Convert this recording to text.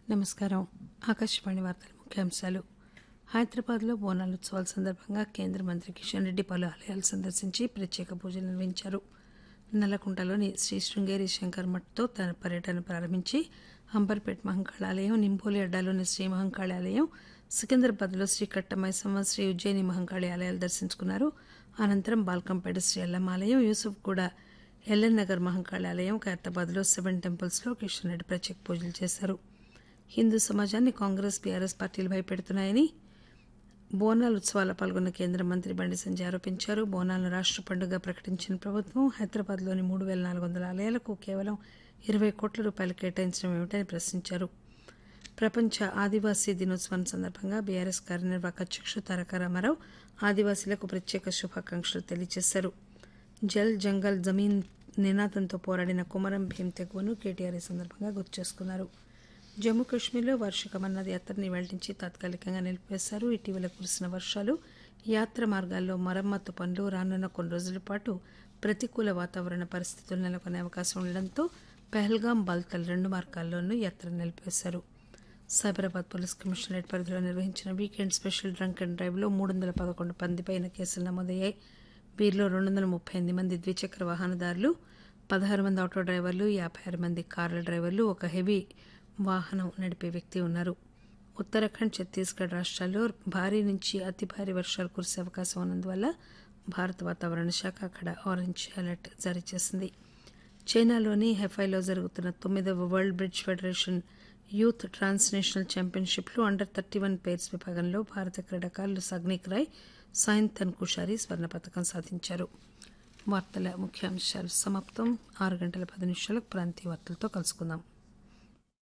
నమస్కారం ఆకాశవాణి వార్తల ముఖ్యాంశాలు హైదరాబాద్లో బోనాల ఉత్సవాల సందర్భంగా కేంద్ర మంత్రి కిషన్ రెడ్డి పలు ఆలయాలు సందర్శించి ప్రత్యేక పూజలు నిర్వహించారు నల్లకుంటలోని శ్రీ శృంగేరి శంకర్ మఠ్తో తన పర్యటన ప్రారంభించి అంబర్పేట్ మహంకాళ ఆలయం నింబోలి అడ్డాలోని శ్రీ మహంకాళి ఆలయం సికింద్రాబాద్లో శ్రీ కట్టమైసమ్మ శ్రీ ఉజ్జయిని మహంకాళి ఆలయాలు దర్శించుకున్నారు అనంతరం బాల్కంపేట శ్రీ అల్లమ్మ ఆలయం యూసుఫ్ కూడా ఎల్ఎన్ నగర్ మహంకాళి ఆలయం ఖైరతాబాద్లో సెవెన్ టెంపుల్స్లో కిషన్ రెడ్డి ప్రత్యేక పూజలు చేశారు హిందూ సమాజాన్ని కాంగ్రెస్ బీఆర్ఎస్ పార్టీలు భయపెడుతున్నాయని బోనాల ఉత్సవాల్లో పాల్గొన్న కేంద్ర మంత్రి బండి సంజయ్ ఆరోపించారు బోనాలను రాష్ట్ర పండుగ ప్రకటించిన ప్రభుత్వం హైదరాబాద్లోని మూడు వేల నాలుగు వందల ఆలయాలకు కేవలం ఇరవై కోట్ల రూపాయలు కేటాయించడం ఏమిటని ప్రశ్నించారు ప్రపంచ ఆదివాసీ దినోత్సవం సందర్భంగా బీఆర్ఎస్ కార్యనిర్వాహక అధ్యక్షుడు తారక రామారావు ఆదివాసీలకు ప్రత్యేక శుభాకాంక్షలు తెలియజేశారు జల్ జంగల్ జమీన్ నినాదంతో పోరాడిన కుమరం భీం తెగువను కేటీఆర్ ఈ సందర్భంగా గుర్తు చేసుకున్నారు జమ్మూ కాశ్మీర్లో వార్షిక మన్నాథ్ యాత్రని వెళ్లించి తాత్కాలికంగా నిలిపివేశారు ఇటీవల కురిసిన వర్షాలు యాత్ర మార్గాల్లో మరమ్మతు పనులు రానున్న కొన్ని రోజుల పాటు ప్రతికూల వాతావరణ పరిస్థితులు నెలకొనే అవకాశం ఉండడంతో పెహల్గాం బాల్తల్ రెండు మార్గాల్లోనూ యాత్ర నిలిపివేశారు సైబరాబాద్ పోలీస్ కమిషనరేట్ పరిధిలో నిర్వహించిన వీకెండ్ స్పెషల్ డ్రంక్ అండ్ డ్రైవ్లో మూడు వందల పదకొండు మంది పైన కేసులు నమోదయ్యాయి వీరిలో రెండు వందల ముప్పై ఎనిమిది మంది ద్విచక్ర వాహనదారులు పదహారు మంది ఆటో డ్రైవర్లు యాభై ఆరు మంది కార్ల డ్రైవర్లు ఒక హెవీ వాహనం నడిపే వ్యక్తి ఉన్నారు ఉత్తరాఖండ్ ఛత్తీస్గఢ్ రాష్ట్రాల్లో భారీ నుంచి అతి భారీ వర్షాలు కురిసే అవకాశం ఉన్నందువల్ల భారత వాతావరణ శాఖ అక్కడ ఆరెంజ్ అలర్ట్ జారీ చేసింది చైనాలోని హెఫైలో జరుగుతున్న తొమ్మిదవ world bridge federation youth transnational ఛాంపియన్షిప్లో అండర్ థర్టీ వన్ పేర్స్ విభాగంలో భారత క్రీడాకారులు సగ్నిక్ రాయ్ సాయంతన్ కుషారి స్వర్ణ పథకం సాధించారు వార్తల ముఖ్యాంశాలు సమాప్తం ఆరు గంటల పది నిమిషాలకు ప్రాంతీయ వార్తలతో కలుసుకుందాం